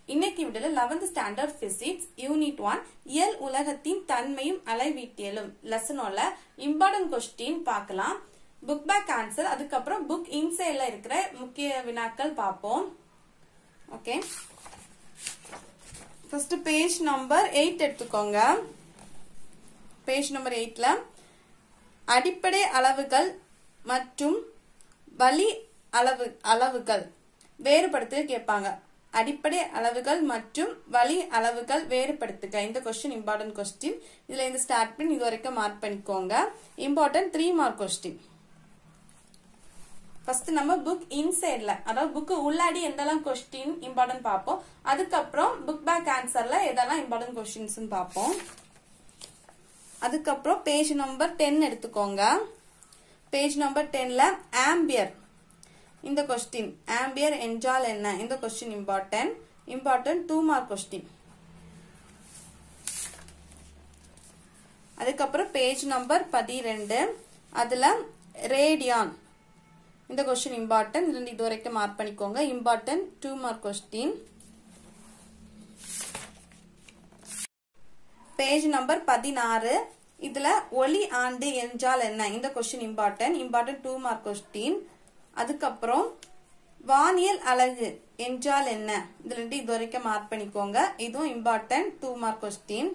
இன்னைக்கு விடல 11th standard physics unit one இயல் உலகத்தின் தன்மையும் அளவீட்டியலும் லெசனோல இம்பார்ட்டன்ட் கொஸ்டின் பார்க்கலாம் புக் பேக் ஆன்சர் அதுக்கப்புறம் புக் இன்சைட்ல இருக்கிற முக்கிய வினாக்கள் பார்ப்போம் okay first page number eight எடுத்துக்கோங்க பேஜ் நம்பர் எயிட்ல அடிப்படை அளவுகள் மற்றும் வழி அளவு அளவுகள் வேறுபடுத்த கேட்பாங்க அடிப்படை அளவுகள் மற்றும் வழி அளவுகள் வேறுபடுத்துக இந்த கொஸ்டின் இம்பார்ட்டன்ட் கொஸ்டின் இதுல இருந்து ஸ்டார்ட் பண்ணி இது வரைக்கும் மார்க் பண்ணிக்கோங்க important three mark question first நம்ம புக் இன்சைட்ல அதாவது புக் உள்ளாடி எந்தெல்லாம் கொஸ்டின் இம்பார்ட்டன்ட் பார்ப்போம் அதுக்கப்புறம் புக் பேக் ஆன்சர்ல எதெல்லாம் இம்பார்ட்டன்ட் கொஸ்டின்ஸ் பார்ப்போம் அதுக்கப்புறம் பேஜ் நம்பர் டென் எடுத்துக்கோங்க பேஜ் நம்பர் டென்ல ஆம்பியர் இந்த கொஸ்டின் ஆம்பியர் என்றால் என்ன இந்த question important important two mark question அதுக்கப்புறம் பேஜ் நம்பர் பதிரெண்டு அதுல ரேடியான் இந்த கொஸ்டின் இம்பார்ட்டன்ட் இதுல இது வரைக்கும் மார்க் பண்ணிக்கோங்க important two mark question page number பதினாறு இதுல ஒளி ஆண்டு என்றால் என்ன இந்த question important important two mark question அதுக்கப்புறம் வானியல் அலகு என்றால் என்ன இதுல இருந்து இது வரைக்கும் மார்க் பண்ணிக்கோங்க இதுவும் இம்பார்ட்டன்ட் டூ மார்க் கொஸ்டின்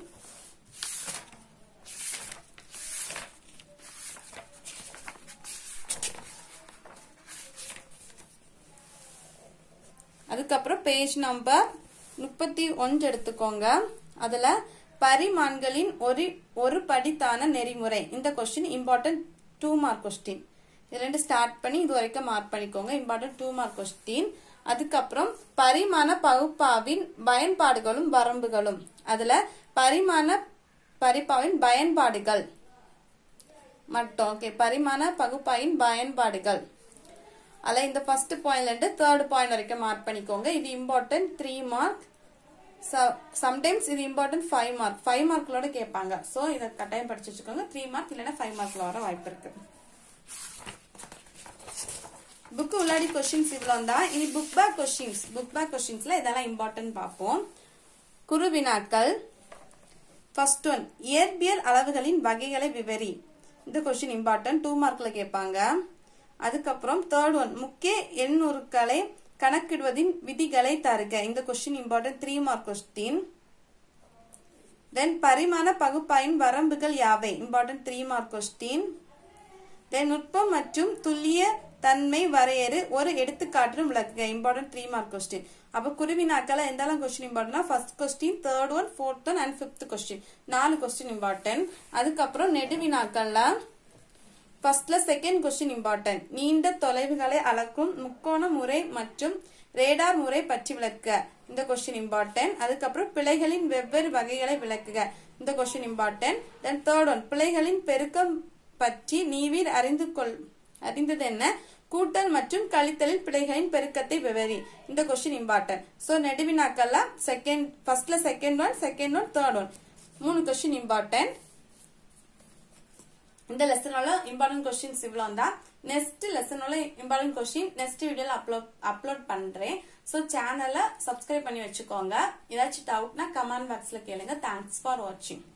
அதுக்கப்புறம் பேஜ் நம்பர் முப்பத்தி ஒன்று எடுத்துக்கோங்க அதுல பரிமாண்களின் ஒரு ஒரு படித்தான நெறிமுறை இந்த question important two mark question இது ரெண்டு ஸ்டார்ட் பண்ணி இது வரைக்கும் மார்க் பண்ணிக்கோங்க இம்பார்ட்டன்ட் டூ மார்க் கொஸ்டின் அதுக்கப்புறம் பரிமாண பகுப்பாவின் பயன்பாடுகளும் வரம்புகளும் அதுல பரிமாண பரிப்பாவின் பயன்பாடுகள் மட்டும் ஓகே பரிமாண பகுப்பாயின் பயன்பாடுகள் அதுல இந்த ஃபர்ஸ்ட் பாயிண்ட்ல இருந்து தேர்ட் பாயிண்ட் வரைக்கும் மார்க் பண்ணிக்கோங்க இது இம்பார்ட்டன்ட் த்ரீ மார்க் சம்டைம்ஸ் இது இம்பார்ட்டன்ட் ஃபைவ் மார்க் ஃபைவ் மார்க்லோட கேட்பாங்க ஸோ இதை கட்டாயம் படிச்சு வச்சுக்கோங்க த்ரீ மார்க் இல்லைன்னா ஃபைவ் மார்க்ல வர வாய்ப்பு இருக்கு புக் உள்ளாடி கொஸ்டின்ஸ் இவ்வளோ தான் இனி book back questions book back கொஸ்டின்ஸ்ல இதெல்லாம் இம்பார்ட்டன்ட் பார்ப்போம் குருவினாக்கள் ஃபர்ஸ்ட் ஒன் இயற்பியல் அளவுகளின் வகைகளை விவரி இந்த கொஸ்டின் இம்பார்ட்டன்ட் டூ மார்க்ல கேட்பாங்க அதுக்கப்புறம் தேர்ட் ஒன் முக்கிய எண்ணுருக்களை கணக்கிடுவதின் விதிகளை தருக இந்த question important three mark question then பரிமாண பகுப்பாயின் வரம்புகள் யாவை important three mark question then நுட்பம் மற்றும் துல்லிய தன்மை வரையறு ஒரு எடுத்துக்காட்டு விளக்குக இம்பார்ட்டன்ட் த்ரீ மார்க் கொஸ்டின் அப்ப குருவினாக்கள் எந்தெல்லாம் கொஸ்டின் இம்பார்ட்டன்ட்னா first question third one fourth one and fifth question நாலு கொஸ்டின் இம்பார்ட்டன்ட் அதுக்கப்புறம் நெடுவினாக்கள்ல ஃபர்ஸ்ட்ல செகண்ட் கொஸ்டின் இம்பார்ட்டன்ட் நீண்ட தொலைவுகளை அளக்கும் முக்கோண முறை மற்றும் ரேடார் முறை பற்றி விளக்குக இந்த கொஸ்டின் இம்பார்ட்டன்ட் அதுக்கப்புறம் பிழைகளின் வெவ்வேறு வகைகளை விளக்குக இந்த question important then third one பிழைகளின் பெருக்கம் பற்றி நீவீர் அறிந்து கொள் அறிந்தது என்ன கூட்டல் மற்றும் கழித்தலில் பிழைகளின் பெருக்கத்தை விவரி இந்த கொஸ்டின் இம்பார்ட்டன்ட் ஸோ நெடுவினாக்கள்ல செகண்ட் ஃபர்ஸ்ட்ல second one second one third one மூணு கொஸ்டின் இம்பார்ட்டன்ட் இந்த லெசனோட இம்பார்ட்டன்ட் கொஸ்டின்ஸ் இவ்வளோ தான் நெக்ஸ்ட் லெசனோட இம்பார்ட்டன்ட் கொஸ்டின் நெக்ஸ்ட் வீடியோல அப்லோட் அப்லோட் பண்றேன் ஸோ சேனலை சப்ஸ்கிரைப் பண்ணி வச்சுக்கோங்க ஏதாச்சும் டவுட்னா கமெண்ட் பாக்ஸ்ல கேளுங்க தேங்க்ஸ் ஃபார் வாட்சிங்